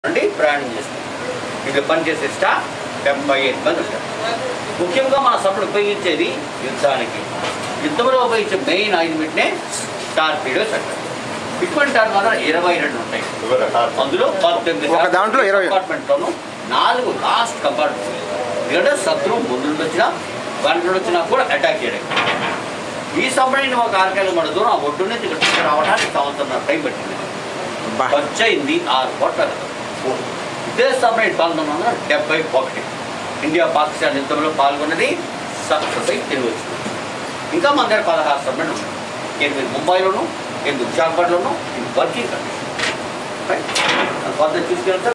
నుండి ప్రయాణం చేస్తుంది ఇది పనిచేసే స్టాఫ్ డెబ్బై ఐదు మంది ఉంటారు ముఖ్యంగా మన సభలు ఉపయోగించేది యుద్ధానికి యుద్ధంలో ఉపయోగించే మెయిన్ ఆయుధమిట్నే టార్పీడోస్ అంటారు ఇటువంటి దాని మాత్రం ఇరవై రెండు ఉంటాయి అందులో పద్దెనిమిది ఒక దాంట్లో ఇరవై. కంపార్ట్మెంట్లోను నాలుగు లాస్ట్ కంపార్ట్మెంట్ ఎందుకంటే శత్రువు ముందు నుండి వచ్చినా వెనక నుండి వచ్చినా కూడా అటాక్ చేయడం ఈ సంబంధించిన ఒక ఆరకాయలు మన దూరం ఆ ఒడ్డు నుంచి ఇక్కడ రావడానికి సంవత్సరం టైం పట్టింది బా ఖర్చు అయింది ఆరు కోట్ల ఇదే సపరేట్ పంతొమ్మిది వందల డెబ్బై ఒకటి ఇండియా పాకిస్తాన్ యుద్ధంలో పాల్గొన్నది సక్సెస్ అయి తిరిగి వచ్చింది ఇంకా మన దగ్గర పదహారు సబ్మెట్ ఉన్నాయి ఎనిమిది ముంబైలోను ఎనిమిది విశాఖపట్నంలోను ఇది వర్కింగ్ కండిషన్ పద్ధతి తీసుకెళ్తే